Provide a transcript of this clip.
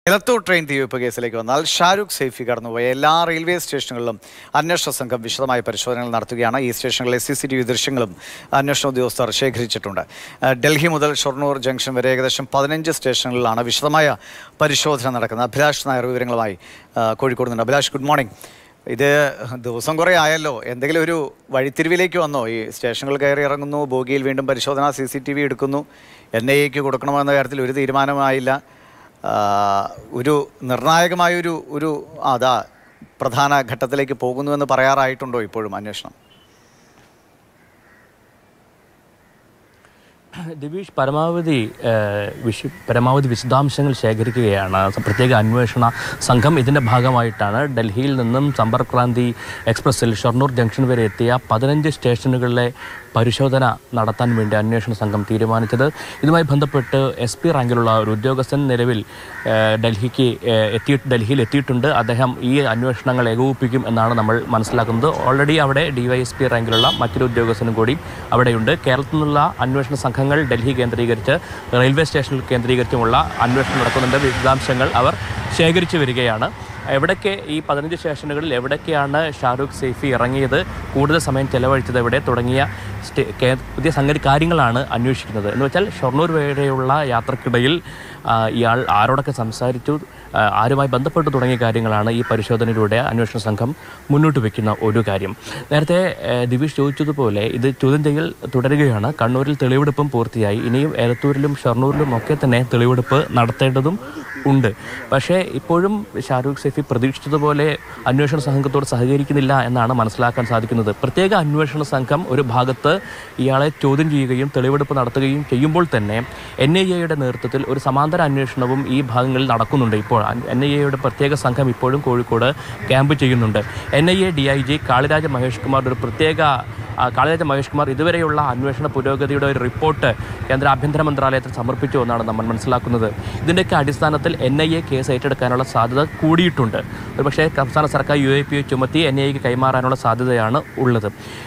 Elathur train തീവെപ്പ് കേസിലേക്ക് വന്നാൽ ഷാരൂഖ് സൈഫി കടന്നുപോയ എല്ലാ റെയിൽവേ സ്റ്റേഷനുകളിലും അന്വേഷണ സംഘം വിശദമായ പരിശോധനകൾ നടത്തുകയാണ് ഈ സ്റ്റേഷനുകളിലെ സി സി ടി വി ദൃശ്യങ്ങളും അന്വേഷണ ഉദ്യോഗസ്ഥർ ശേഖരിച്ചിട്ടുണ്ട് ഏഹ് ഡൽഹി മുതൽ ഷൊർണൂർ ജംഗ്ഷൻ വരെ ഏകദേശം പതിനഞ്ച് സ്റ്റേഷനുകളിലാണ് വിശദമായ പരിശോധന നടക്കുന്നത് അഭിലാഷ് നായർ വിവരങ്ങളുമായി ഏഹ് കോഴിക്കോട് നിന്ന് അഭിലാഷ് ഗുഡ് മോർണിംഗ് ഇത് ദിവസം കുറേ ആയല്ലോ എന്തെങ്കിലും ഒരു വഴിത്തിരിവിലേക്ക് വന്നോ ഈ സ്റ്റേഷനുകൾ കയറി ഇറങ്ങുന്നു ബോഗിയിൽ വീണ്ടും പരിശോധന സി സി ടി വി എടുക്കുന്നു എൻ ഐ എക്ക് കൊടുക്കണമെന്ന കാര്യത്തിൽ ഒരു തീരുമാനമായില്ല ആ, ഒരു നിർണായകമായൊരു ഒരു അതാ പ്രധാന ഘട്ടത്തിലേക്ക് പോകുന്നുവെന്ന് പറയാറായിട്ടുണ്ടോ ഇപ്പോഴും അന്വേഷണം ദിവിഷ് പരമാവധി ഏഹ്, വിശു പരമാവധി വിശദാംശങ്ങൾ ശേഖരിക്കുകയാണ് പ്രത്യേക അന്വേഷണ സംഘം ഇതിൻ്റെ ഭാഗമായിട്ടാണ് ഡൽഹിയിൽ നിന്നും സമ്പർക്ക് ക്രാന്തി എക്സ്പ്രസ്സിൽ ഷൊർണൂർ ജംഗ്ഷൻ വരെ എത്തിയ പതിനഞ്ച് സ്റ്റേഷനുകളിലെ പരിശോധന നടത്താൻ വേണ്ടി അന്വേഷണ സംഘം തീരുമാനിച്ചത് ഇതുമായി ബന്ധപ്പെട്ട് എസ് പി റാങ്കിലുള്ള ഒരു ഉദ്യോഗസ്ഥൻ നിലവിൽ ഏഹ്, ഡൽഹിക്ക് ഏഹ്, എത്തി ഡൽഹിയിൽ എത്തിയിട്ടുണ്ട് അദ്ദേഹം ഈ അന്വേഷണങ്ങൾ ഏകോപിപ്പിക്കും എന്നാണ് നമ്മൾ മനസ്സിലാക്കുന്നത് ഓൾറെഡി അവിടെ ഡിവൈഎസ്പി റാങ്കിലുള്ള മറ്റൊരു ഉദ്യോഗസ്ഥനും കൂടി അവിടെയുണ്ട് കേരളത്തിൽ നിന്നുള്ള അന്വേഷണ സംഘങ്ങൾ ഡൽഹി കേന്ദ്രീകരിച്ച് റെയിൽവേ സ്റ്റേഷനിൽ കേന്ദ്രീകരിച്ചുമുള്ള അന്വേഷണം നടക്കുന്നുണ്ട് വിശദാംശങ്ങൾ അവർ ശേഖരിച്ചു വരികയാണ് എവിടൊക്കെ ഈ പതിനഞ്ച് സ്റ്റേഷനുകളിൽ എവിടൊക്കെയാണ് ഷാരൂഖ് സൈഫി ഇറങ്ങിയത് കൂടുതൽ സമയം ചെലവഴിച്ചത് എവിടെ തുടങ്ങിയ സ്റ്റേ കേ- പുതിയ സംഗതി കാര്യങ്ങളാണ് അന്വേഷിക്കുന്നത് എന്ന് വെച്ചാൽ ഷൊർണൂർ വരെയുള്ള യാത്രക്കിടയിൽ ആ, ഇയാൾ ആരോടൊക്കെ സംസാരിച്ചു ആ, ആരുമായി ബന്ധപ്പെട്ട് തുടങ്ങിയ കാര്യങ്ങളാണ് ഈ പരിശോധനയിലൂടെ അന്വേഷണ സംഘം മുന്നോട്ട് വെക്കുന്ന ഒരു കാര്യം നേരത്തെ ഏ, ദിവിഷ് ചോദിച്ചതുപോലെ ഇത് ചോദ്യം ചെയ്യൽ തുടരുകയാണ് കണ്ണൂരിൽ തെളിവെടുപ്പും പൂർത്തിയായി ഇനിയും എലത്തൂരിലും ഷൊർണൂരിലും ഒക്കെ തന്നെ തെളിവെടുപ്പ് നടത്തേണ്ടതും ഉണ്ട് പക്ഷേ ഇപ്പോഴും ഷാരൂഖ് സൈഫി പ്രതീക്ഷിച്ചതുപോലെ അന്വേഷണ സംഘത്തോട് സഹകരിക്കുന്നില്ല എന്നാണ് മനസ്സിലാക്കാൻ സാധിക്കുന്നത് പ്രത്യേക അന്വേഷണ സംഘം ഒരു ഭാഗത്ത് ഇയാളെ ചോദ്യം ചെയ്യുകയും തെളിവെടുപ്പ് നടത്തുകയും ചെയ്യുമ്പോൾ തന്നെ എൻ ഐ എയുടെ നേതൃത്വത്തിൽ ഒരു സമാന്തര അന്വേഷണവും ഈ ഭാഗങ്ങളിൽ നടക്കുന്നുണ്ട് ഇപ്പോൾ എൻ ഐ എയുടെ പ്രത്യേക സംഘം ഇപ്പോഴും കോഴിക്കോട് ക്യാമ്പ് ചെയ്യുന്നുണ്ട് N I A D I G Kaliraja Mahesh Kumar ഒരു പ്രത്യേക ആ, കാളിരാജ മഹേഷ് കുമാർ ഇതുവരെയുള്ള അന്വേഷണ പുരോഗതിയുടെ ഒരു റിപ്പോർട്ട് കേന്ദ്ര ആഭ്യന്തര മന്ത്രാലയത്തിൽ സമർപ്പിച്ചു എന്നാണ് നമ്മൾ മനസ്സിലാക്കുന്നത് ഇതിൻ്റെയൊക്കെ അടിസ്ഥാനത്തിൽ എൻ ഐ എ കേസ് ഏറ്റെടുക്കാനുള്ള സാധ്യത കൂടിയിട്ടുണ്ട് ഒരുപക്ഷേ സംസ്ഥാന സർക്കാർ യു എ പി ചുമത്തി എൻ ഐ എക്ക് കൈമാറാനുള്ള സാധ്യതയാണ് ഉള്ളത്